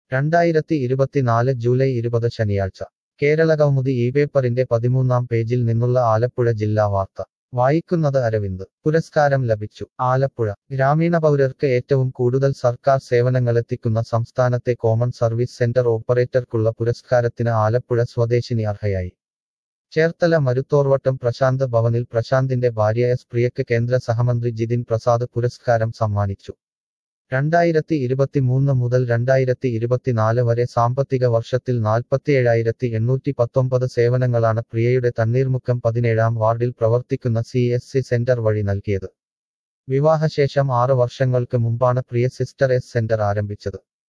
രണ്ടായിരത്തി ഇരുപത്തിനാല് ജൂലൈ ഇരുപത് ശനിയാഴ്ച കേരളകൗമുദി ഈ പേപ്പറിന്റെ പതിമൂന്നാം പേജിൽ നിന്നുള്ള ആലപ്പുഴ ജില്ലാ വാർത്ത വായിക്കുന്നത് അരവിന്ദ് പുരസ്കാരം ലഭിച്ചു ആലപ്പുഴ ഗ്രാമീണ പൗരർക്ക് ഏറ്റവും കൂടുതൽ സർക്കാർ സേവനങ്ങളെത്തിക്കുന്ന സംസ്ഥാനത്തെ കോമൺ സർവീസ് സെന്റർ ഓപ്പറേറ്റർക്കുള്ള പുരസ്കാരത്തിന് ആലപ്പുഴ സ്വദേശിനി അർഹയായി ചേർത്തല മരുത്തോർവട്ടം പ്രശാന്ത് ഭവനിൽ പ്രശാന്തിന്റെ ഭാര്യ എസ് പ്രിയക്ക് കേന്ദ്ര സഹമന്ത്രി ജിതിൻ പ്രസാദ് പുരസ്കാരം സമ്മാനിച്ചു രണ്ടായിരത്തി ഇരുപത്തിമൂന്ന് മുതൽ രണ്ടായിരത്തി ഇരുപത്തിനാല് വരെ സാമ്പത്തിക വർഷത്തിൽ നാൽപ്പത്തിയേഴായിരത്തി എണ്ണൂറ്റി പത്തൊമ്പത് സേവനങ്ങളാണ് പ്രിയയുടെ തണ്ണീർമുക്കം പതിനേഴാം വാർഡിൽ പ്രവർത്തിക്കുന്ന സി എസ് സി സെന്റർ വഴി നൽകിയത് വിവാഹശേഷം ആറ് വർഷങ്ങൾക്ക് മുമ്പാണ് പ്രിയ സിസ്റ്റർ എസ് സെന്റർ ആരംഭിച്ചത്